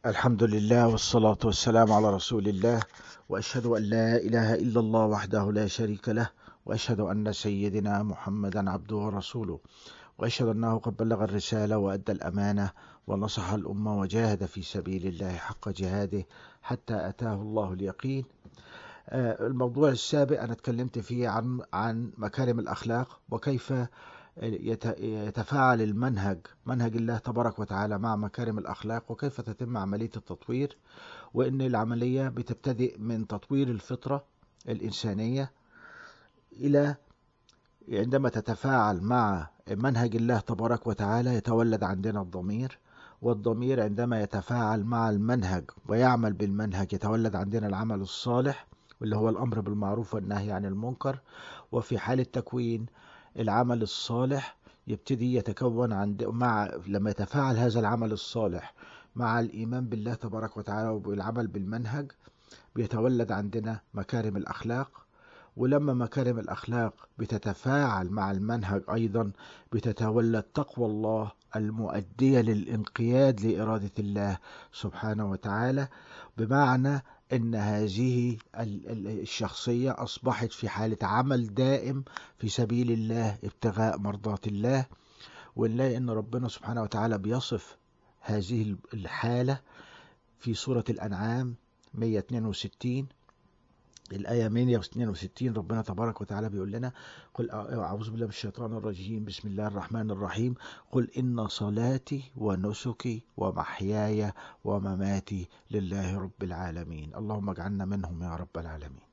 الحمد لله والصلاة والسلام على رسول الله وأشهد أن لا إله إلا الله وحده لا شريك له وأشهد أن سيدنا محمدا عبده ورسوله وأشهد أنه قد بلغ الرسالة وأدى الأمانة ونصح الأمة وجاهد في سبيل الله حق جهاده حتى أتاه الله اليقين آه، الموضوع السابق أنا اتكلمت فيه عن عن مكارم الأخلاق وكيف يت- يتفاعل المنهج منهج الله تبارك وتعالى مع مكارم الأخلاق وكيف تتم عملية التطوير وإن العملية بتبتدئ من تطوير الفطرة الإنسانية إلى عندما تتفاعل مع منهج الله تبارك وتعالى يتولد عندنا الضمير والضمير عندما يتفاعل مع المنهج ويعمل بالمنهج يتولد عندنا العمل الصالح واللي هو الأمر بالمعروف والنهي عن المنكر وفي حالة تكوين العمل الصالح يبتدي يتكون عند مع لما يتفاعل هذا العمل الصالح مع الإيمان بالله تبارك وتعالى والعمل بالمنهج بيتولد عندنا مكارم الأخلاق ولما مكارم الأخلاق بتتفاعل مع المنهج أيضا بتتولد تقوى الله المؤدية للانقياد لإرادة الله سبحانه وتعالى بمعنى أن هذه ال- ال- الشخصية أصبحت في حالة عمل دائم في سبيل الله ابتغاء مرضات الله ونلاقي أن ربنا سبحانه وتعالى بيصف هذه الحالة في سورة الأنعام 162 الآية 162 ربنا تبارك وتعالى بيقول لنا قل أعوذ بالله من الشيطان الرجيم بسم الله الرحمن الرحيم قل إن صلاتي ونسكي ومحياي ومماتي لله رب العالمين اللهم اجعلنا منهم يا رب العالمين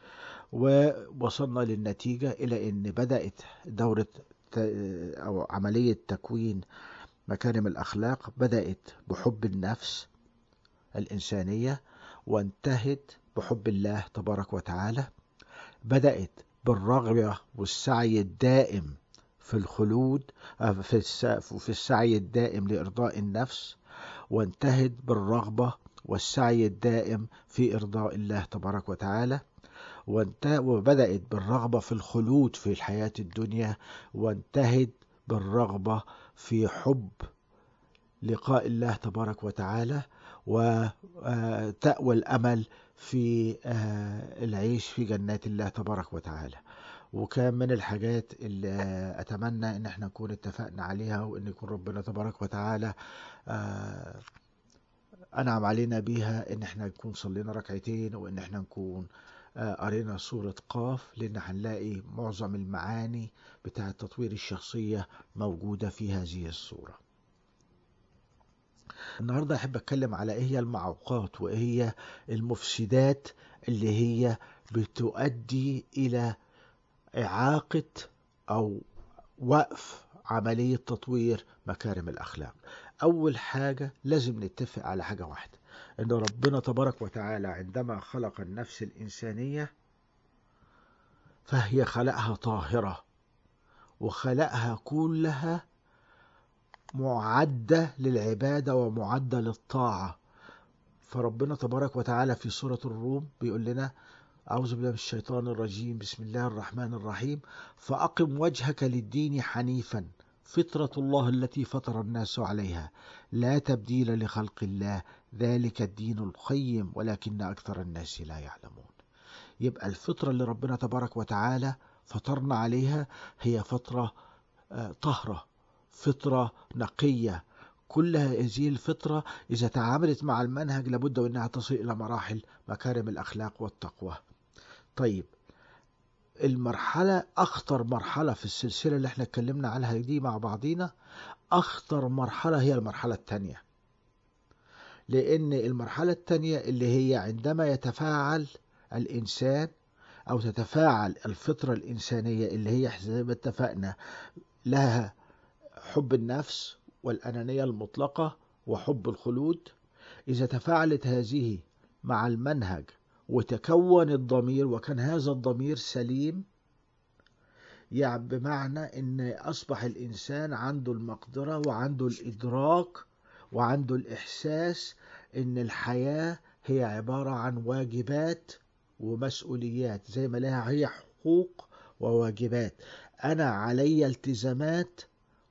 ووصلنا للنتيجة إلى أن بدأت دورة ت- أو عملية تكوين مكارم الأخلاق بدأت بحب النفس الإنسانية وانتهت بحب الله تبارك وتعالى بدأت بالرغبة والسعي الدائم في الخلود آه، في الس- في السعي الدائم لإرضاء النفس وانتهت بالرغبة والسعي الدائم في إرضاء الله تبارك وتعالى وانت- وبدأت بالرغبة في الخلود في الحياة الدنيا وانتهت بالرغبة في حب لقاء الله تبارك وتعالى وتأوى الأمل في آه، العيش في جنات الله تبارك وتعالى وكان من الحاجات اللي آه، أتمنى إن احنا نكون اتفقنا عليها وإن يكون ربنا تبارك وتعالى آه، أنعم علينا بيها إن احنا نكون صلينا ركعتين وإن احنا نكون آه، قرينا سورة قاف لأن هنلاقي معظم المعاني بتاعة تطوير الشخصية موجودة في هذه السورة النهاردة أحب أتكلم على إيه هي المعوقات وإيه هي المفسدات اللي هي بتؤدي إلى إعاقة أو وقف عملية تطوير مكارم الأخلاق أول حاجة لازم نتفق على حاجة واحدة إن ربنا تبارك وتعالى عندما خلق النفس الإنسانية فهي خلقها طاهرة وخلقها كلها معدة للعبادة ومعدة للطاعة فربنا تبارك وتعالى في سورة الروم بيقول لنا أعوذ بالله من الشيطان الرجيم بسم الله الرحمن الرحيم فأقم وجهك للدين حنيفا فطرة الله التي فطر الناس عليها لا تبديل لخلق الله ذلك الدين القيم ولكن أكثر الناس لا يعلمون يبقى الفطرة اللي ربنا تبارك وتعالى فطرنا عليها هي فطرة آه، طهرة فطرة نقية كل هذه الفطرة إذا تعاملت مع المنهج لابد وأنها تصل إلى مراحل مكارم الأخلاق والتقوى طيب المرحلة أخطر مرحلة في السلسلة اللي احنا اتكلمنا عنها دي مع بعضينا أخطر مرحلة هي المرحلة الثانية لأن المرحلة الثانية اللي هي عندما يتفاعل الإنسان أو تتفاعل الفطرة الإنسانية اللي هي زي ما اتفقنا لها حب النفس والأنانية المطلقة وحب الخلود إذا تفاعلت هذه مع المنهج وتكون الضمير وكان هذا الضمير سليم يعني بمعنى ان اصبح الانسان عنده المقدرة وعنده الادراك وعنده الاحساس ان الحياة هي عبارة عن واجبات ومسؤوليات زي ما لها هي حقوق وواجبات انا علي التزامات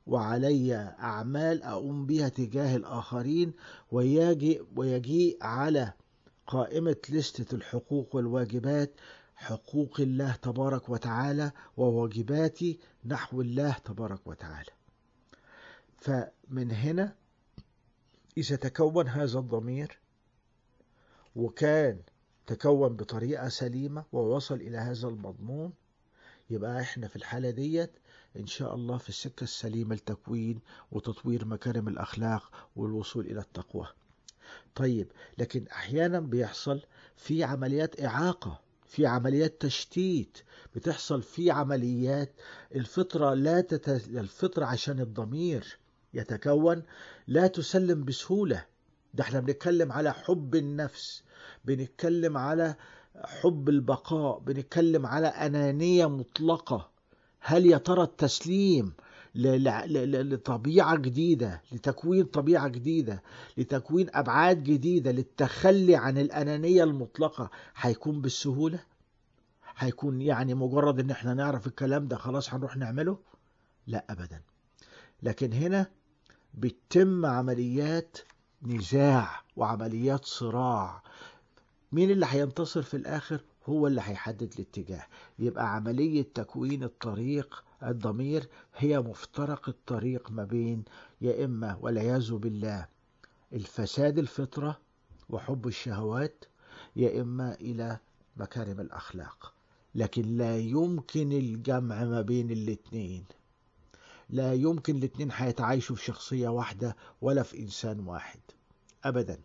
وعلي أعمال أقوم بها تجاه الآخرين ويجي ويجيء على قائمة لستة الحقوق والواجبات حقوق الله تبارك وتعالى وواجباتي نحو الله تبارك وتعالى فمن هنا إذا تكون هذا الضمير وكان تكون بطريقة سليمة ووصل إلى هذا المضمون يبقى احنا في الحالة ديت ان شاء الله في السكة السليمة لتكوين وتطوير مكارم الاخلاق والوصول الى التقوى طيب لكن احيانا بيحصل في عمليات اعاقة في عمليات تشتيت بتحصل في عمليات الفطرة لا تت... الفطرة عشان الضمير يتكون لا تسلم بسهولة ده احنا بنتكلم على حب النفس بنتكلم على حب البقاء بنتكلم على أنانية مطلقة هل يا ترى التسليم لطبيعة جديدة لتكوين طبيعة جديدة لتكوين أبعاد جديدة للتخلي عن الأنانية المطلقة هيكون بالسهولة هيكون يعني مجرد ان احنا نعرف الكلام ده خلاص هنروح نعمله لا ابدا لكن هنا بتتم عمليات نزاع وعمليات صراع مين اللي هينتصر في الآخر هو اللي هيحدد الاتجاه يبقى عملية تكوين الطريق الضمير هي مفترق الطريق ما بين يا إما والعياذ بالله الفساد الفطرة وحب الشهوات يا إما إلى مكارم الأخلاق لكن لا يمكن الجمع ما بين الاتنين لا يمكن الاتنين هيتعايشوا في شخصية واحدة ولا في إنسان واحد أبدا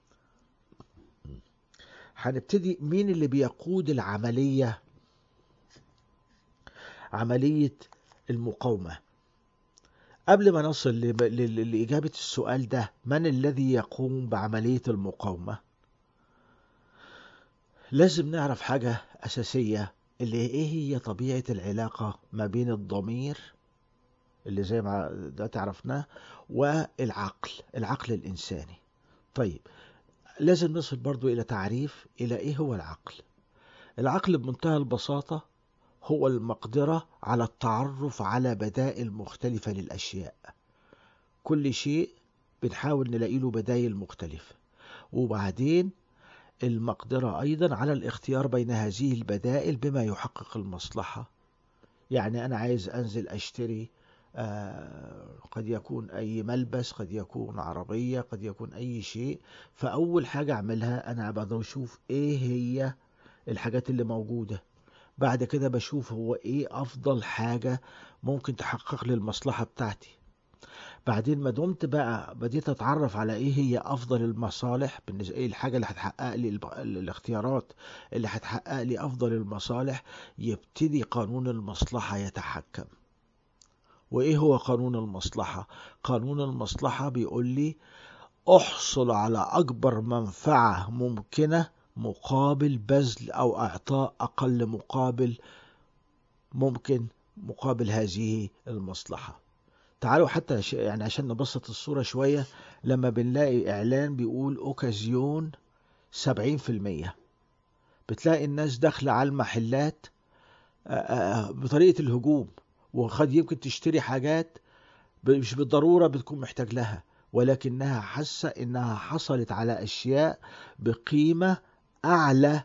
هنبتدي مين اللي بيقود العملية عملية المقاومة قبل ما نصل لإجابة السؤال ده من الذي يقوم بعملية المقاومة لازم نعرف حاجة أساسية اللي إيه هي طبيعة العلاقة ما بين الضمير اللي زي ما ده تعرفناه والعقل العقل الإنساني طيب لازم نصل برضو إلى تعريف إلى إيه هو العقل العقل بمنتهى البساطة هو المقدرة على التعرف على بدائل مختلفة للأشياء كل شيء بنحاول نلاقي له بدائل مختلفة وبعدين المقدرة أيضا على الاختيار بين هذه البدائل بما يحقق المصلحة يعني أنا عايز أنزل أشتري آه قد يكون أي ملبس قد يكون عربية قد يكون أي شيء فأول حاجة أعملها أنا بدأ أشوف إيه هي الحاجات اللي موجودة بعد كده بشوف هو إيه أفضل حاجة ممكن تحقق لي المصلحة بتاعتي بعدين ما دمت بقى بديت اتعرف على ايه هي افضل المصالح بالنسبه ايه الحاجه اللي هتحقق لي الاختيارات اللي هتحقق لي افضل المصالح يبتدي قانون المصلحه يتحكم وايه هو قانون المصلحه قانون المصلحه بيقول لي احصل على اكبر منفعه ممكنه مقابل بذل او اعطاء اقل مقابل ممكن مقابل هذه المصلحه تعالوا حتى يعني عشان نبسط الصورة شوية لما بنلاقي إعلان بيقول أوكازيون سبعين في المية بتلاقي الناس داخلة على المحلات بطريقة الهجوم وقد يمكن تشتري حاجات مش بالضرورة بتكون محتاج لها ولكنها حاسة إنها حصلت على أشياء بقيمة أعلى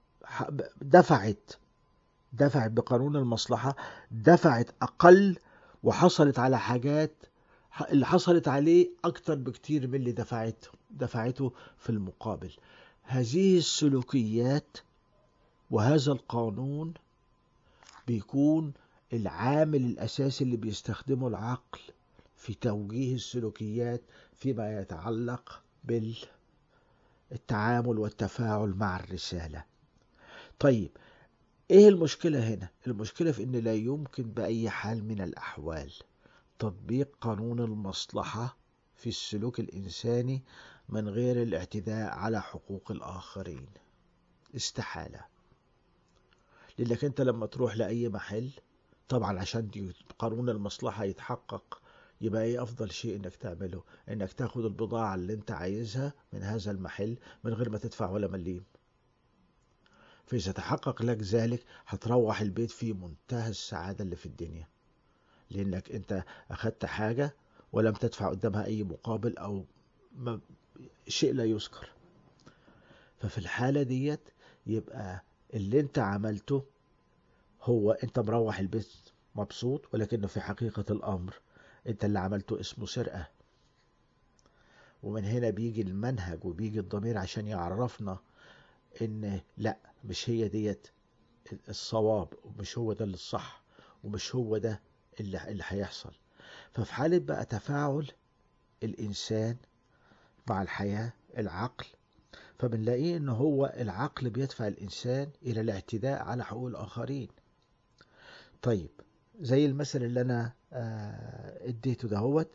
دفعت دفعت بقانون المصلحة دفعت أقل وحصلت على حاجات اللي حصلت عليه أكتر بكتير من اللي دفعته دفعته في المقابل هذه السلوكيات وهذا القانون بيكون العامل الأساسي اللي بيستخدمه العقل في توجيه السلوكيات فيما يتعلق بالتعامل والتفاعل مع الرسالة طيب ايه المشكلة هنا؟ المشكلة في ان لا يمكن بأي حال من الأحوال تطبيق قانون المصلحة في السلوك الإنساني من غير الاعتداء على حقوق الآخرين استحالة لأنك أنت لما تروح لأي محل طبعا عشان قانون المصلحة يتحقق يبقى ايه افضل شيء انك تعمله انك تاخد البضاعة اللي انت عايزها من هذا المحل من غير ما تدفع ولا مليم فإذا تحقق لك ذلك هتروح البيت في منتهى السعادة اللي في الدنيا لانك انت اخدت حاجة ولم تدفع قدامها اي مقابل او ما شيء لا يذكر ففي الحالة ديت يبقى اللي انت عملته هو انت مروح البيت مبسوط ولكنه في حقيقة الامر انت اللي عملته اسمه سرقة ومن هنا بيجي المنهج وبيجي الضمير عشان يعرفنا ان لا مش هي ديت الصواب ومش هو ده اللي الصح ومش هو ده اللي, اللي هيحصل ففي حالة بقى تفاعل الإنسان مع الحياة العقل فبنلاقيه ان هو العقل بيدفع الإنسان إلى الاعتداء على حقوق الآخرين طيب زي المثل اللي أنا اديته دهوت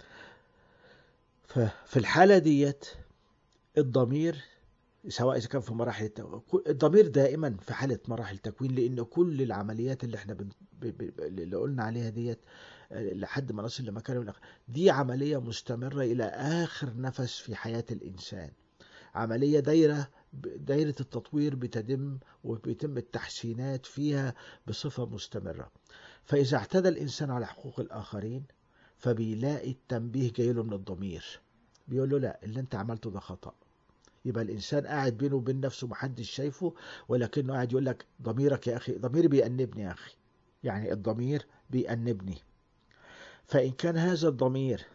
ففي الحالة ديت الضمير سواء اذا كان في مراحل التكوين الضمير دائما في حاله مراحل التكوين لان كل العمليات اللي احنا بن... ب... ب... اللي قلنا عليها ديت لحد ما نصل لمكان الأخ... دي عمليه مستمره الى اخر نفس في حياه الانسان عمليه دايره دايره التطوير بتتم وبيتم التحسينات فيها بصفه مستمره فاذا اعتدى الانسان على حقوق الاخرين فبيلاقي التنبيه جاي له من الضمير بيقول له لا اللي انت عملته ده خطأ يبقى الانسان قاعد بينه وبين نفسه محدش شايفه ولكنه قاعد يقول لك ضميرك يا اخي ضميري بيأنبني يا اخي يعني الضمير بيأنبني فإن كان هذا الضمير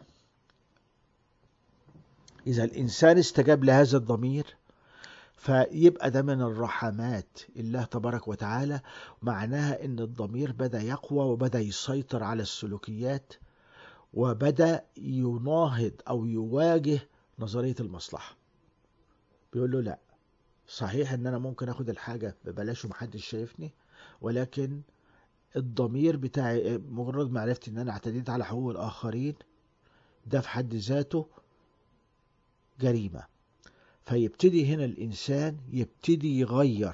إذا الإنسان استجاب لهذا الضمير فيبقى ده من الرحمات الله تبارك وتعالى معناها ان الضمير بدأ يقوى وبدأ يسيطر على السلوكيات وبدأ يناهض او يواجه نظرية المصلحة بيقول له لا صحيح ان انا ممكن اخد الحاجة ببلاش ومحدش شايفني ولكن الضمير بتاعي مجرد ما عرفت ان انا اعتديت على حقوق الاخرين ده في حد ذاته جريمة فيبتدي هنا الانسان يبتدي يغير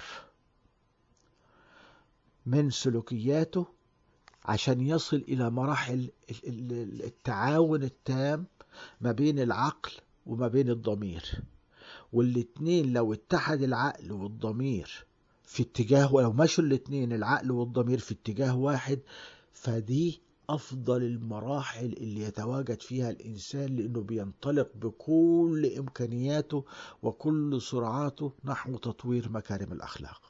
من سلوكياته عشان يصل الى مراحل التعاون التام ما بين العقل وما بين الضمير والاتنين لو اتحد العقل والضمير في اتجاه ولو مشوا الاتنين العقل والضمير في اتجاه واحد فدي افضل المراحل اللي يتواجد فيها الانسان لانه بينطلق بكل امكانياته وكل سرعاته نحو تطوير مكارم الاخلاق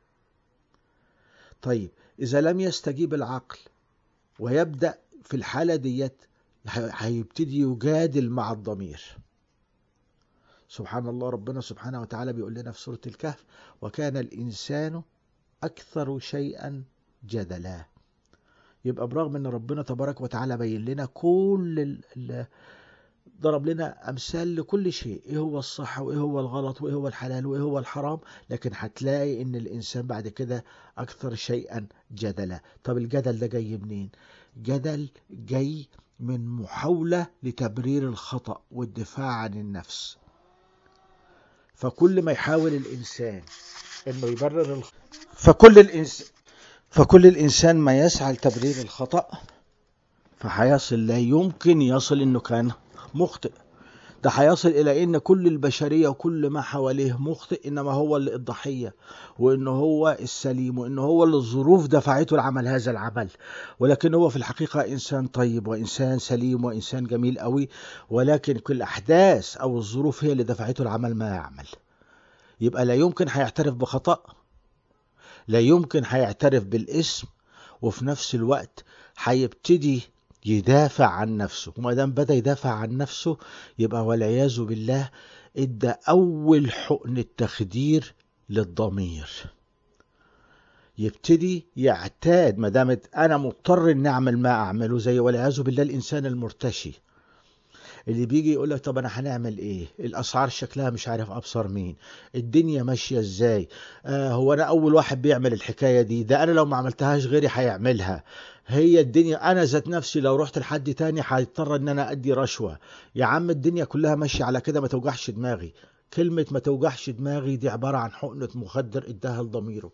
طيب اذا لم يستجيب العقل ويبدا في الحاله ديت هيبتدي يجادل مع الضمير سبحان الله ربنا سبحانه وتعالى بيقول لنا في سورة الكهف وكان الإنسان أكثر شيئا جدلا يبقى برغم ان ربنا تبارك وتعالى بين لنا كل ال ال ضرب لنا امثال لكل شيء ايه هو الصح وايه هو الغلط وايه هو الحلال وايه هو الحرام لكن هتلاقي ان الانسان بعد كده اكثر شيئا جدلا طب الجدل ده جاي منين جدل جاي من محاولة لتبرير الخطأ والدفاع عن النفس فكل ما يحاول الإنسان إنه يبرر الخ... فكل الإنسان فكل الإنسان ما يسعى لتبرير الخطأ فهيصل لا يمكن يصل إنه كان مخطئ ده هيصل إلى إن كل البشرية وكل ما حواليه مخطئ إنما هو اللي الضحية وإنه هو السليم وإنه هو اللي الظروف دفعته لعمل هذا العمل ولكن هو في الحقيقة إنسان طيب وإنسان سليم وإنسان جميل قوي ولكن كل الأحداث أو الظروف هي اللي دفعته العمل ما يعمل يبقى لا يمكن هيعترف بخطأ لا يمكن هيعترف بالاسم وفي نفس الوقت هيبتدي يدافع عن نفسه وما دام بدا يدافع عن نفسه يبقى والعياذ بالله ادى اول حقن التخدير للضمير يبتدي يعتاد ما دامت انا مضطر اني اعمل ما اعمله زي والعياذ بالله الانسان المرتشي اللي بيجي يقول لك طب انا هنعمل ايه الاسعار شكلها مش عارف ابصر مين الدنيا ماشيه ازاي آه هو انا اول واحد بيعمل الحكايه دي ده انا لو ما عملتهاش غيري هيعملها هي الدنيا انا ذات نفسي لو رحت لحد تاني هيضطر ان انا ادي رشوه يا عم الدنيا كلها ماشيه على كده ما توجعش دماغي كلمه ما توجعش دماغي دي عباره عن حقنه مخدر اداها لضميره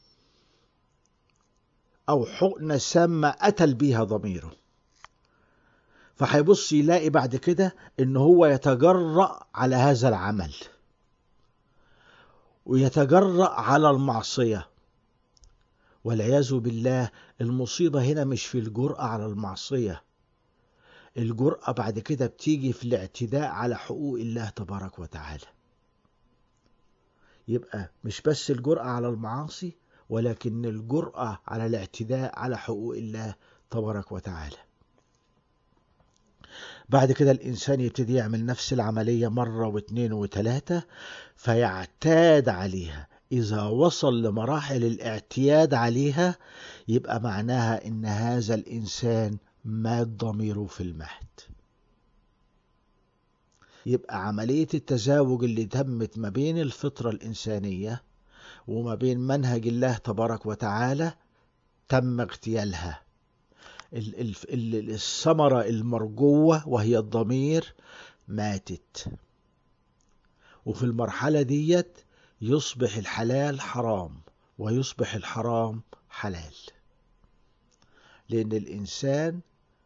او حقنه سامه قتل بيها ضميره فهيبص يلاقي بعد كده ان هو يتجرأ على هذا العمل ويتجرأ على المعصية والعياذ بالله المصيبة هنا مش في الجرأة على المعصية الجرأة بعد كده بتيجي في الاعتداء على حقوق الله تبارك وتعالى يبقى مش بس الجرأة على المعاصي ولكن الجرأة على الاعتداء على حقوق الله تبارك وتعالى بعد كده الإنسان يبتدي يعمل نفس العملية مرة واثنين وثلاثة فيعتاد عليها إذا وصل لمراحل الاعتياد عليها يبقى معناها إن هذا الإنسان مات ضميره في المهد يبقى عملية التزاوج اللي تمت ما بين الفطرة الإنسانية وما بين منهج الله تبارك وتعالى تم اغتيالها الثمرة المرجوة وهي الضمير ماتت وفي المرحلة ديت يصبح الحلال حرام ويصبح الحرام حلال لأن الإنسان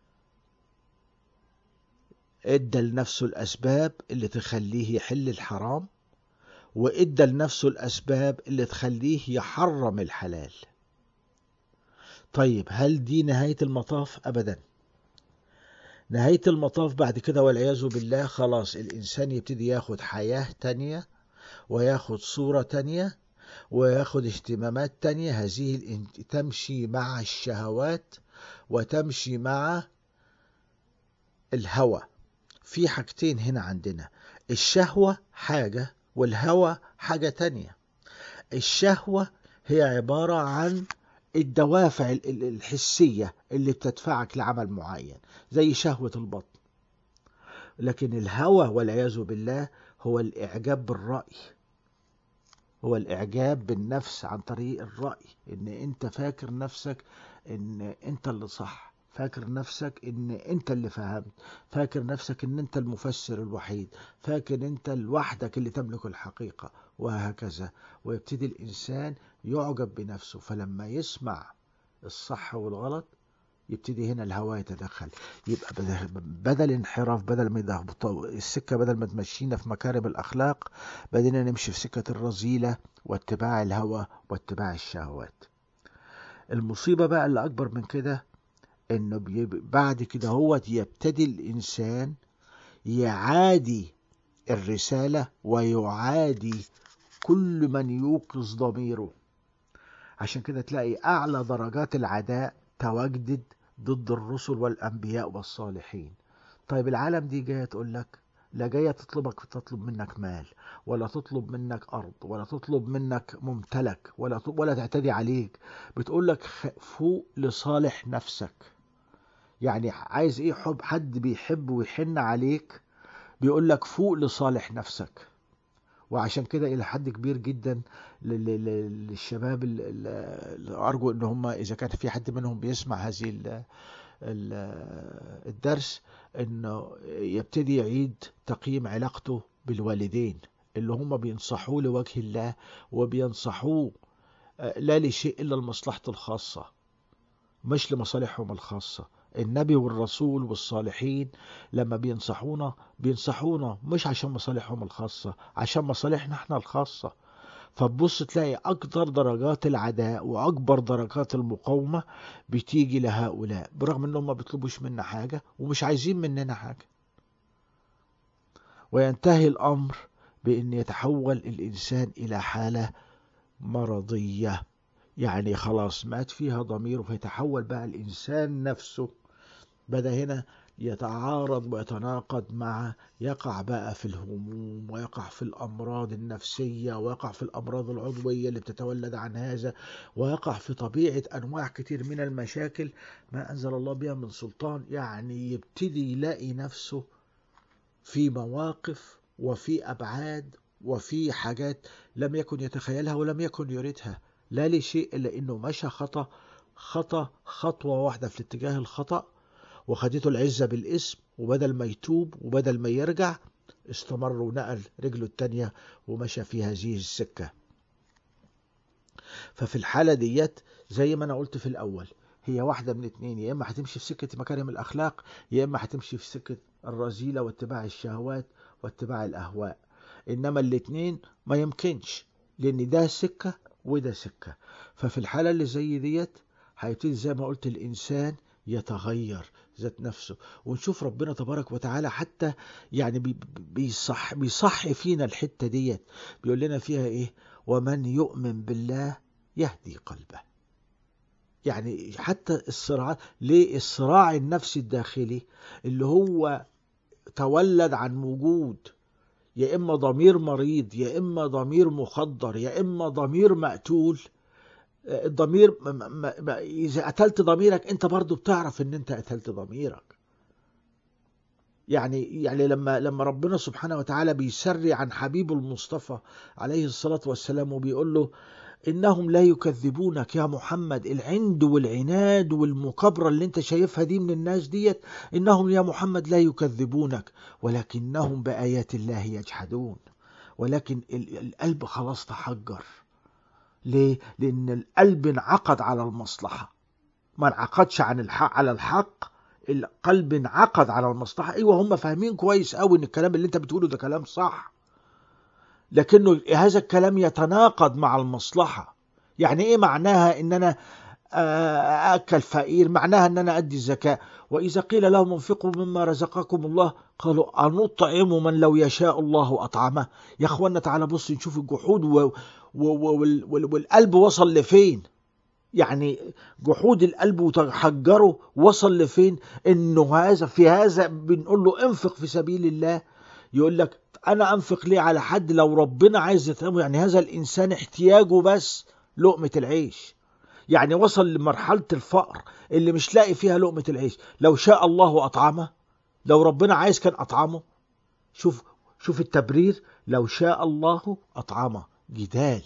ادى لنفسه الأسباب اللي تخليه يحل الحرام وادى لنفسه الأسباب اللي تخليه يحرم الحلال طيب هل دي نهاية المطاف أبدا نهاية المطاف بعد كده والعياذ بالله خلاص الإنسان يبتدي ياخد حياة تانية وياخد صورة تانية وياخد اهتمامات تانية هذه تمشي مع الشهوات وتمشي مع الهوى في حاجتين هنا عندنا الشهوة حاجة والهوى حاجة تانية الشهوة هي عبارة عن الدوافع الحسية اللي بتدفعك لعمل معين زي شهوة البطن لكن الهوى والعياذ بالله هو الإعجاب بالرأي هو الإعجاب بالنفس عن طريق الرأي إن أنت فاكر نفسك إن أنت اللي صح فاكر نفسك ان انت اللي فهمت فاكر نفسك ان انت المفسر الوحيد فاكر انت لوحدك اللي تملك الحقيقة وهكذا ويبتدي الانسان يعجب بنفسه فلما يسمع الصح والغلط يبتدي هنا الهوى يتدخل يبقى بدل انحراف بدل ما السكة بدل ما تمشينا في مكارم الأخلاق بدينا نمشي في سكة الرذيلة واتباع الهوى واتباع الشهوات المصيبة بقى اللي أكبر من كده إنه بعد كده هو يبتدي الإنسان يعادي الرسالة ويعادي كل من يوقظ ضميره عشان كده تلاقي أعلى درجات العداء تواجدت ضد الرسل والأنبياء والصالحين طيب العالم دي جاية تقول لك لا جاية تطلبك تطلب منك مال ولا تطلب منك أرض ولا تطلب منك ممتلك ولا ولا تعتدي عليك بتقول لك فوق لصالح نفسك يعني عايز ايه حب حد بيحب ويحن عليك بيقول لك فوق لصالح نفسك وعشان كده الى حد كبير جدا للشباب اللي ارجو ان هم اذا كان في حد منهم بيسمع هذه الدرس انه يبتدي يعيد تقييم علاقته بالوالدين اللي هم بينصحوه لوجه الله وبينصحوه لا لشيء الا لمصلحته الخاصه مش لمصالحهم الخاصه النبي والرسول والصالحين لما بينصحونا بينصحونا مش عشان مصالحهم الخاصة عشان مصالحنا احنا الخاصة فتبص تلاقي أكثر درجات العداء وأكبر درجات المقاومة بتيجي لهؤلاء برغم أنهم ما بيطلبوش منا حاجة ومش عايزين مننا حاجة وينتهي الأمر بأن يتحول الإنسان إلى حالة مرضية يعني خلاص مات فيها ضميره فيتحول بقى الإنسان نفسه بدأ هنا يتعارض ويتناقض مع يقع بقى في الهموم ويقع في الأمراض النفسية ويقع في الأمراض العضوية اللي بتتولد عن هذا ويقع في طبيعة أنواع كتير من المشاكل ما أنزل الله بها من سلطان يعني يبتدي يلاقي نفسه في مواقف وفي أبعاد وفي حاجات لم يكن يتخيلها ولم يكن يريدها لا لشيء إلا إنه مشى خطأ خطأ خطوة واحدة في الاتجاه الخطأ وخدته العزة بالاسم وبدل ما يتوب وبدل ما يرجع استمر ونقل رجله التانية ومشى في هذه السكة ففي الحالة ديت زي ما أنا قلت في الأول هي واحدة من اتنين يا إما هتمشي في سكة مكارم الأخلاق يا إما هتمشي في سكة الرذيلة واتباع الشهوات واتباع الأهواء إنما الاتنين ما يمكنش لأن ده سكة وده سكة ففي الحالة اللي زي ديت هيبتدي زي ما قلت الإنسان يتغير ذات نفسه ونشوف ربنا تبارك وتعالى حتى يعني بي- بيصح بيصح فينا الحتة ديت بيقول لنا فيها ايه ومن يؤمن بالله يهدي قلبه يعني حتى الصراع ليه الصراع النفسي الداخلي اللي هو تولد عن وجود يا اما ضمير مريض يا اما ضمير مخدر يا اما ضمير مقتول آه، الضمير م- م- م- اذا قتلت ضميرك انت برضو بتعرف ان انت قتلت ضميرك يعني يعني لما لما ربنا سبحانه وتعالى بيسري عن حبيبه المصطفى عليه الصلاة والسلام وبيقول له إنهم لا يكذبونك يا محمد العند والعناد والمكابرة اللي انت شايفها دي من الناس ديت إنهم يا محمد لا يكذبونك ولكنهم بآيات الله يجحدون ولكن ال- القلب خلاص تحجر ليه؟ لأن القلب انعقد على المصلحة ما انعقدش عن الحق على الحق القلب انعقد على المصلحة أيوة هم فاهمين كويس قوي إن الكلام اللي أنت بتقوله ده كلام صح لكنه هذا الكلام يتناقض مع المصلحة يعني إيه معناها إن أنا آه، أكل فقير معناها أن أنا أدي الزكاة وإذا قيل لهم انفقوا مما رزقكم الله قالوا أنطعم من لو يشاء الله أطعمه يا أخوانا تعالى بص نشوف الجحود و... و... و... وال... وال... والقلب وصل لفين يعني جحود القلب وتحجره وصل لفين انه هذا في هذا بنقول له انفق في سبيل الله يقول لك انا انفق ليه على حد لو ربنا عايز يطعمه يعني هذا الانسان احتياجه بس لقمة العيش يعني وصل لمرحلة الفقر اللي مش لاقي فيها لقمة العيش لو شاء الله أطعمه لو ربنا عايز كان أطعمه شوف شوف التبرير لو شاء الله أطعمه جدال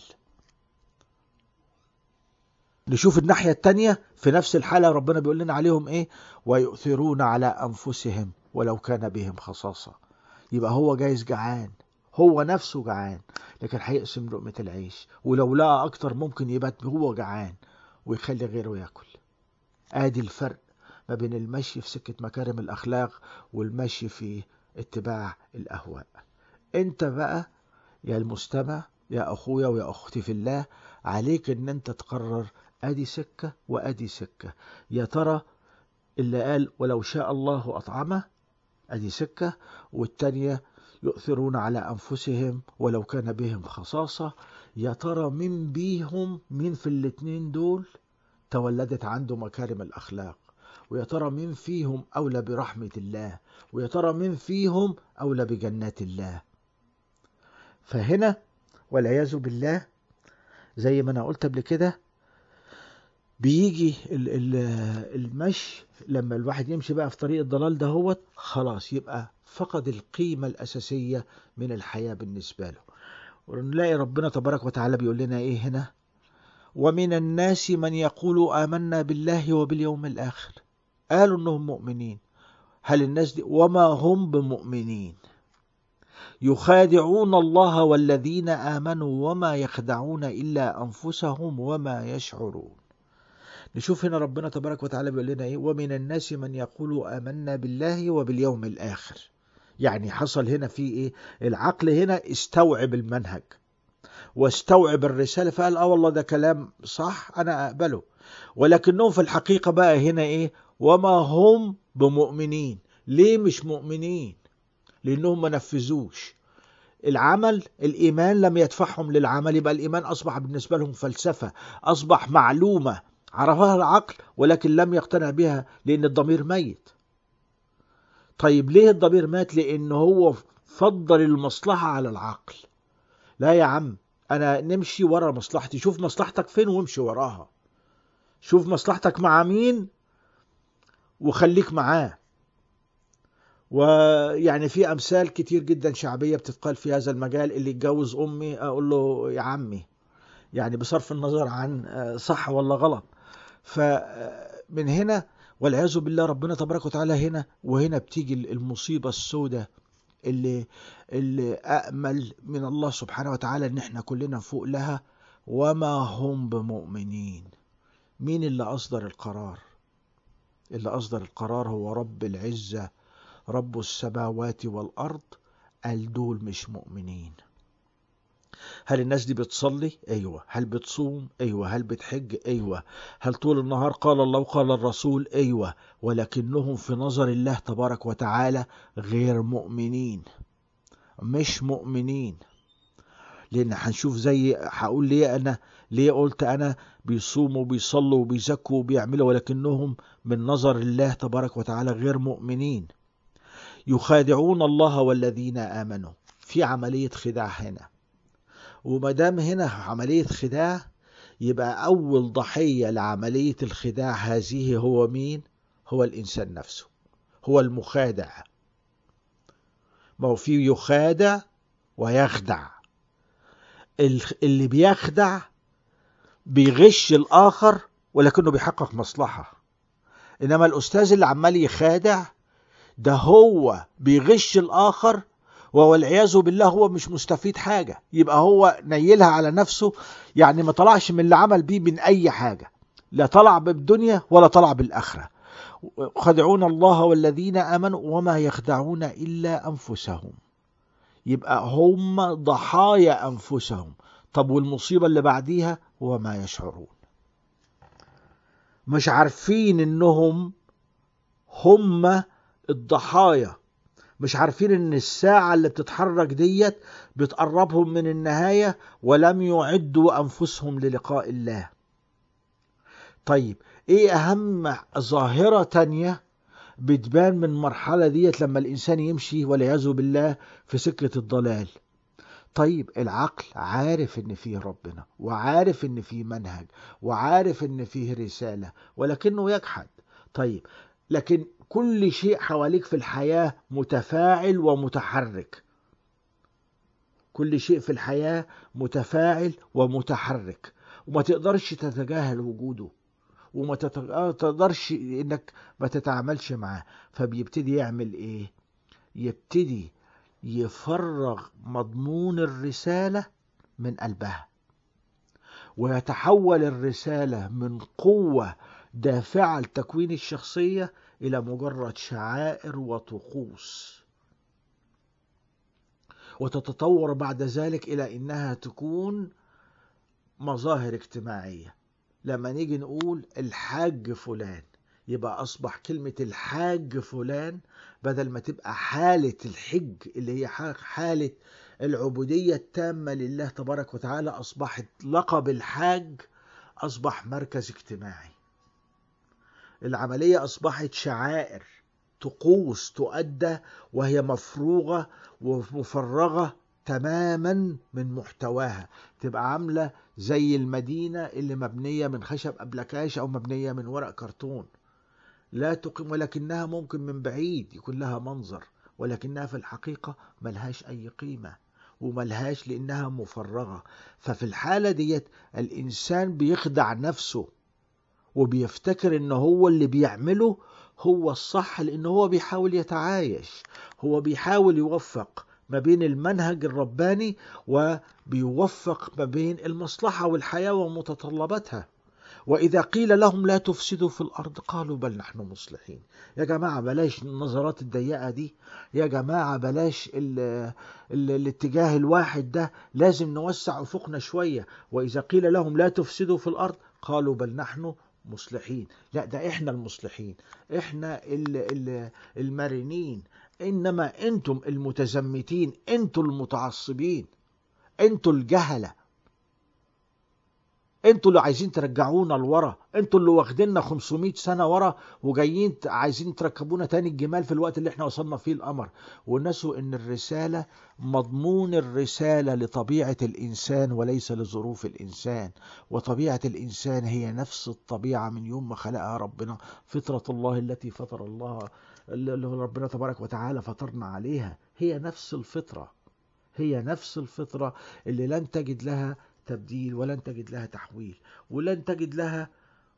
نشوف الناحية التانية في نفس الحالة ربنا بيقول لنا عليهم ايه ويؤثرون على أنفسهم ولو كان بهم خصاصة يبقى هو جايز جعان هو نفسه جعان لكن هيقسم لقمة العيش ولو لقى أكتر ممكن يبات هو جعان ويخلي غيره ياكل ادي الفرق ما بين المشي في سكة مكارم الأخلاق والمشي في اتباع الأهواء انت بقى يا المستمع يا أخويا ويا أختي في الله عليك ان انت تقرر ادي سكة وادي سكة يا ترى اللي قال ولو شاء الله أطعمه ادي سكة والتانية يؤثرون على أنفسهم ولو كان بهم خصاصة يا ترى مين بيهم مين في الاتنين دول تولدت عنده مكارم الأخلاق ويا ترى مين فيهم أولى برحمة الله ويا ترى مين فيهم أولى بجنات الله فهنا والعياذ بالله زي ما أنا قلت قبل كده بيجي ال- ال- المشي لما الواحد يمشي بقى في طريق الضلال ده هو خلاص يبقى فقد القيمة الأساسية من الحياة بالنسبة له ونلاقي ربنا تبارك وتعالى بيقول لنا إيه هنا ومن الناس من يقول آمنا بالله وباليوم الآخر قالوا إنهم مؤمنين هل الناس دي وما هم بمؤمنين يخادعون الله والذين آمنوا وما يخدعون إلا أنفسهم وما يشعرون نشوف هنا ربنا تبارك وتعالى بيقول لنا ايه ومن الناس من يقول آمنا بالله وباليوم الآخر يعني حصل هنا في ايه العقل هنا استوعب المنهج واستوعب الرسالة فقال اه والله ده كلام صح انا اقبله ولكنهم في الحقيقة بقى هنا ايه وما هم بمؤمنين ليه مش مؤمنين لانهم ما نفذوش العمل الايمان لم يدفعهم للعمل يبقى الايمان اصبح بالنسبة لهم فلسفة اصبح معلومة عرفها العقل ولكن لم يقتنع بها لان الضمير ميت طيب ليه الضمير مات لان هو فضل المصلحة على العقل لا يا عم انا نمشي ورا مصلحتي شوف مصلحتك فين وامشي وراها شوف مصلحتك مع مين وخليك معاه ويعني في امثال كتير جدا شعبيه بتتقال في هذا المجال اللي يتجوز امي اقول له يا عمي يعني بصرف النظر عن صح ولا غلط فمن هنا والعياذ بالله ربنا تبارك وتعالى هنا وهنا بتيجي المصيبه السوداء اللي اللي أأمل من الله سبحانه وتعالى إن إحنا كلنا فوق لها وما هم بمؤمنين مين اللي أصدر القرار اللي أصدر القرار هو رب العزة رب السماوات والأرض قال دول مش مؤمنين هل الناس دي بتصلي ايوه هل بتصوم ايوه هل بتحج ايوه هل طول النهار قال الله وقال الرسول ايوه ولكنهم في نظر الله تبارك وتعالى غير مؤمنين مش مؤمنين لان هنشوف زي هقول ليه انا ليه قلت انا بيصوموا وبيصلوا وبيزكوا وبيعملوا ولكنهم من نظر الله تبارك وتعالى غير مؤمنين يخادعون الله والذين امنوا في عمليه خداع هنا وما دام هنا عمليه خداع يبقى اول ضحيه لعمليه الخداع هذه هو مين هو الانسان نفسه هو المخادع ما هو في يخادع ويخدع اللي بيخدع بيغش الآخر ولكنه بيحقق مصلحة إنما الأستاذ اللي عمال يخادع ده هو بيغش الآخر والعياذ بالله هو مش مستفيد حاجة يبقى هو نيلها على نفسه يعني ما طلعش من اللي عمل بيه من أي حاجة لا طلع بالدنيا ولا طلع بالآخرة خدعون الله والذين آمنوا وما يخدعون إلا أنفسهم يبقى هم ضحايا أنفسهم طب والمصيبة اللي بعديها وما يشعرون مش عارفين انهم هم الضحايا مش عارفين ان الساعة اللي بتتحرك ديت بتقربهم من النهاية ولم يعدوا انفسهم للقاء الله طيب ايه اهم ظاهرة تانية بتبان من المرحلة ديت لما الانسان يمشي والعياذ بالله في سكة الضلال طيب العقل عارف ان فيه ربنا وعارف ان فيه منهج وعارف ان فيه رسالة ولكنه يجحد طيب لكن كل شيء حواليك في الحياة متفاعل ومتحرك كل شيء في الحياة متفاعل ومتحرك وما تقدرش تتجاهل وجوده وما تقدرش انك ما تتعاملش معاه فبيبتدي يعمل ايه يبتدي يفرغ مضمون الرسالة من قلبها ويتحول الرسالة من قوة دافعة لتكوين الشخصية إلى مجرد شعائر وطقوس وتتطور بعد ذلك إلى إنها تكون مظاهر اجتماعية لما نيجي نقول الحاج فلان يبقى أصبح كلمة الحاج فلان بدل ما تبقى حالة الحج اللي هي حالة العبودية التامة لله تبارك وتعالى أصبحت لقب الحاج أصبح مركز اجتماعي العملية أصبحت شعائر طقوس تؤدى وهي مفروغة ومفرغة تماما من محتواها تبقى عاملة زي المدينة اللي مبنية من خشب أبلكاش أو مبنية من ورق كرتون لا تقيم ولكنها ممكن من بعيد يكون لها منظر ولكنها في الحقيقة ملهاش أي قيمة وملهاش لأنها مفرغة ففي الحالة ديت الإنسان بيخدع نفسه وبيفتكر إن هو اللي بيعمله هو الصح لأن هو بيحاول يتعايش هو بيحاول يوفق ما بين المنهج الرباني وبيوفق ما بين المصلحة والحياة ومتطلباتها وإذا قيل لهم لا تفسدوا في الأرض قالوا بل نحن مصلحين يا جماعة بلاش النظرات الضيقة دي يا جماعة بلاش ال ال الاتجاه الواحد ده لازم نوسع أفقنا شوية وإذا قيل لهم لا تفسدوا في الأرض قالوا بل نحن مصلحين لا ده احنا المصلحين احنا ال ال المرنين انما انتم المتزمتين انتم المتعصبين انتم الجهله انتوا اللي عايزين ترجعونا لورا انتوا اللي واخديننا 500 سنه ورا وجايين عايزين تركبونا تاني الجمال في الوقت اللي احنا وصلنا فيه القمر ونسوا ان الرساله مضمون الرساله لطبيعه الانسان وليس لظروف الانسان وطبيعه الانسان هي نفس الطبيعه من يوم ما خلقها ربنا فطره الله التي فطر الله اللي ربنا تبارك وتعالى فطرنا عليها هي نفس الفطره هي نفس الفطره اللي لن تجد لها تبديل ولن تجد لها تحويل ولن تجد لها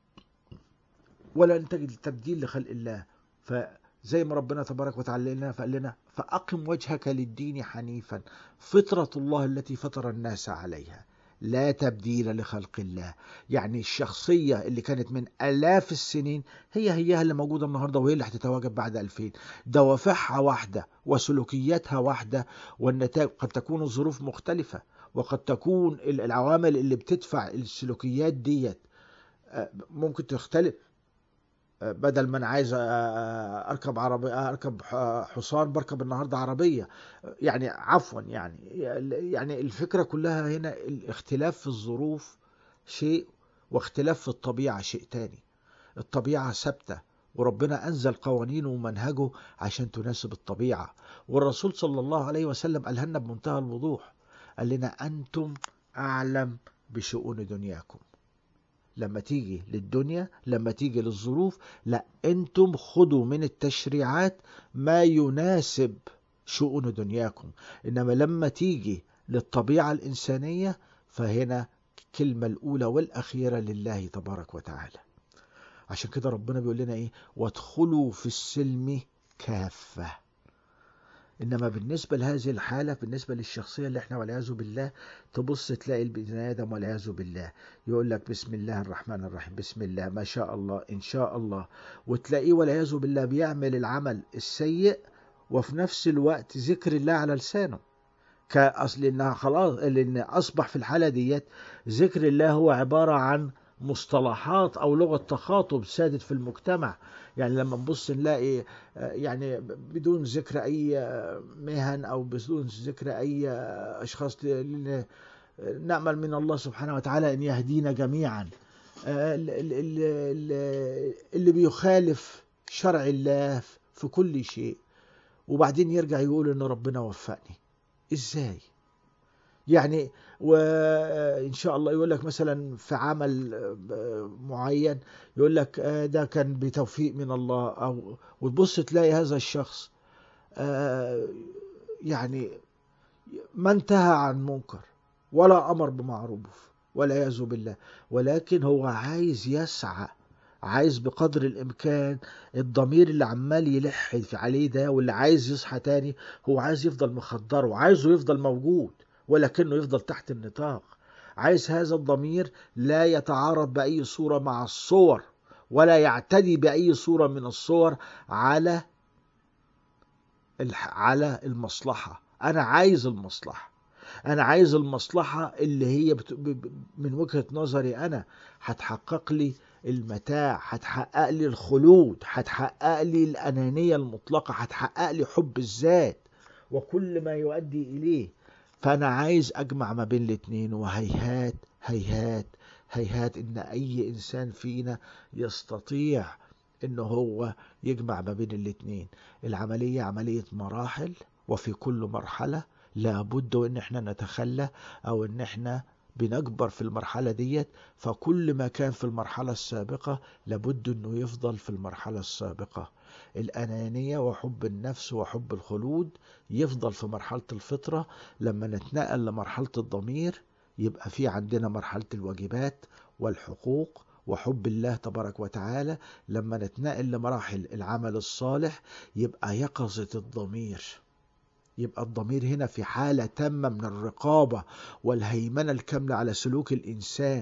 ولن تجد تبديل لخلق الله فزي ما ربنا تبارك وتعالى لنا فقال لنا فأقم وجهك للدين حنيفا فطرة الله التي فطر الناس عليها لا تبديل لخلق الله يعني الشخصية اللي كانت من آلاف السنين هي هي اللي موجودة النهاردة وهي اللي هتتواجد بعد ألفين دوافعها واحدة وسلوكياتها واحدة والنتائج قد تكون الظروف مختلفة وقد تكون العوامل اللي بتدفع السلوكيات ديت ممكن تختلف بدل ما انا عايز اركب عربيه اركب حصان بركب النهارده عربيه يعني عفوا يعني يعني الفكره كلها هنا الاختلاف في الظروف شيء واختلاف في الطبيعه شيء تاني الطبيعه ثابته وربنا انزل قوانينه ومنهجه عشان تناسب الطبيعه والرسول صلى الله عليه وسلم قالها لنا بمنتهى الوضوح قال لنا انتم اعلم بشؤون دنياكم لما تيجي للدنيا لما تيجي للظروف لا انتم خدوا من التشريعات ما يناسب شؤون دنياكم انما لما تيجي للطبيعة الانسانية فهنا الكلمة الاولى والاخيرة لله تبارك وتعالى عشان كده ربنا بيقول لنا ايه وادخلوا في السلم كافة انما بالنسبة لهذه الحالة بالنسبة للشخصية اللي احنا والعياذ بالله تبص تلاقي البني ادم والعياذ بالله يقول لك بسم الله الرحمن الرحيم بسم الله ما شاء الله ان شاء الله وتلاقيه والعياذ بالله بيعمل العمل السيء وفي نفس الوقت ذكر الله على لسانه كأصل انها خلاص لان اصبح في الحالة ديت ذكر الله هو عبارة عن مصطلحات او لغه تخاطب سادت في المجتمع يعني لما نبص نلاقي يعني بدون ذكر اي مهن او بدون ذكر اي اشخاص نامل من الله سبحانه وتعالى ان يهدينا جميعا اللي بيخالف شرع الله في كل شيء وبعدين يرجع يقول ان ربنا وفقني ازاي يعني وان شاء الله يقول لك مثلا في عمل معين يقول لك ده كان بتوفيق من الله او وتبص تلاقي هذا الشخص يعني ما انتهى عن منكر ولا امر بمعروف والعياذ بالله ولكن هو عايز يسعى عايز بقدر الامكان الضمير اللي عمال يلح عليه ده واللي عايز يصحى تاني هو عايز يفضل مخدره وعايزه يفضل موجود ولكنه يفضل تحت النطاق عايز هذا الضمير لا يتعارض بأي صورة مع الصور ولا يعتدي بأي صورة من الصور على على المصلحة أنا عايز المصلحة أنا عايز المصلحة اللي هي بت... من وجهة نظري أنا هتحقق لي المتاع هتحقق لي الخلود هتحقق لي الأنانية المطلقة هتحقق لي حب الذات وكل ما يؤدي إليه فأنا عايز أجمع ما بين الاتنين وهيهات هيهات هيهات إن أي إنسان فينا يستطيع إن هو يجمع ما بين الاتنين العملية عملية مراحل وفي كل مرحلة لابد إن احنا نتخلى أو إن احنا بنكبر في المرحلة ديت فكل ما كان في المرحلة السابقة لابد إنه يفضل في المرحلة السابقة الأنانية وحب النفس وحب الخلود يفضل في مرحلة الفطرة لما نتنقل لمرحلة الضمير يبقى في عندنا مرحلة الواجبات والحقوق وحب الله تبارك وتعالى لما نتنقل لمراحل العمل الصالح يبقى يقظة الضمير يبقى الضمير هنا في حالة تامة من الرقابة والهيمنة الكاملة على سلوك الإنسان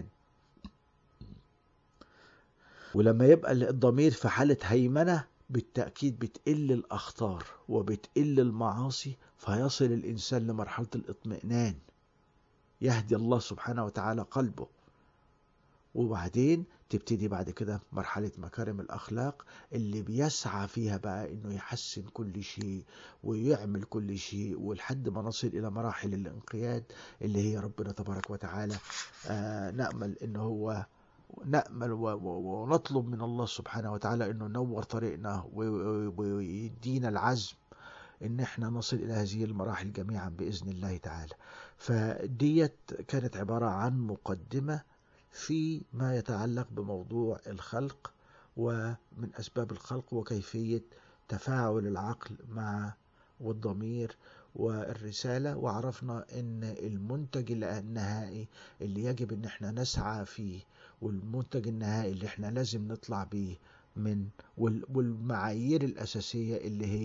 ولما يبقى الضمير في حالة هيمنة بالتأكيد بتقل الأخطار وبتقل المعاصي فيصل الإنسان لمرحلة الاطمئنان يهدي الله سبحانه وتعالى قلبه وبعدين تبتدي بعد كده مرحلة مكارم الأخلاق اللي بيسعى فيها بقى إنه يحسن كل شيء ويعمل كل شيء ولحد ما نصل إلى مراحل الانقياد اللي هي ربنا تبارك وتعالى آه نأمل إنه هو نأمل ونطلب من الله سبحانه وتعالى انه ينور طريقنا ويدينا العزم ان احنا نصل الى هذه المراحل جميعا باذن الله تعالى فديت كانت عبارة عن مقدمة في ما يتعلق بموضوع الخلق ومن اسباب الخلق وكيفية تفاعل العقل مع والضمير والرسالة وعرفنا ان المنتج النهائي اللي يجب ان احنا نسعى فيه والمنتج النهائي اللي احنا لازم نطلع بيه من والمعايير الأساسية اللي هي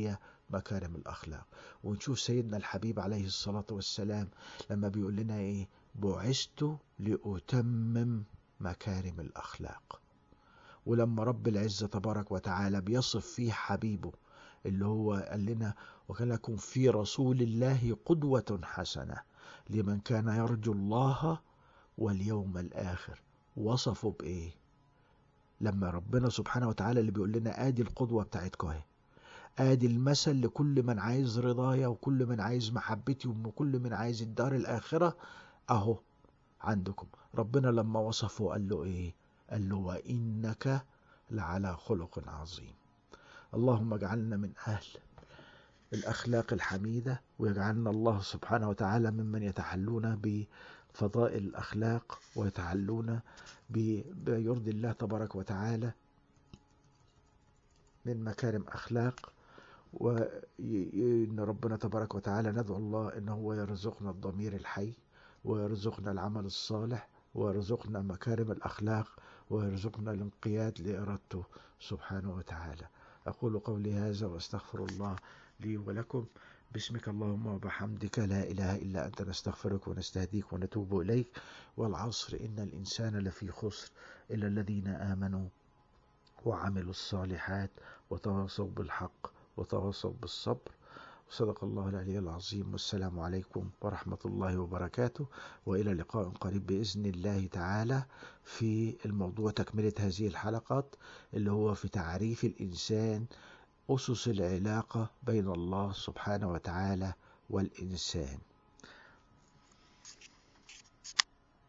مكارم الأخلاق ونشوف سيدنا الحبيب عليه الصلاة والسلام لما بيقول لنا إيه بعثت لأتمم مكارم الأخلاق ولما رب العزة تبارك وتعالى بيصف فيه حبيبه اللي هو قال لنا وكان لكم في رسول الله قدوة حسنة لمن كان يرجو الله واليوم الآخر وصفوا بإيه لما ربنا سبحانه وتعالى اللي بيقول لنا ادي القدوة بتاعتكم اهي ادي المثل لكل من عايز رضايا وكل من عايز محبتي وكل من عايز الدار الآخرة اهو عندكم ربنا لما وصفه قال له ايه قال له وإنك لعلى خلق عظيم اللهم اجعلنا من أهل الأخلاق الحميدة ويجعلنا الله سبحانه وتعالى ممن يتحلون بفضائل الأخلاق ويتحلون بيرضي الله تبارك وتعالى من مكارم أخلاق وإن ربنا تبارك وتعالى ندعو الله إن هو يرزقنا الضمير الحي ويرزقنا العمل الصالح ويرزقنا مكارم الأخلاق ويرزقنا الانقياد لإرادته سبحانه وتعالى أقول قولي هذا وأستغفر الله لي ولكم باسمك اللهم وبحمدك لا إله إلا أنت نستغفرك ونستهديك ونتوب إليك والعصر إن الإنسان لفي خسر إلا الذين آمنوا وعملوا الصالحات وتواصوا بالحق وتواصوا بالصبر صدق الله العلي العظيم والسلام عليكم ورحمة الله وبركاته وإلى لقاء قريب بإذن الله تعالى في الموضوع تكملة هذه الحلقات اللي هو في تعريف الإنسان أسس العلاقة بين الله سبحانه وتعالى والإنسان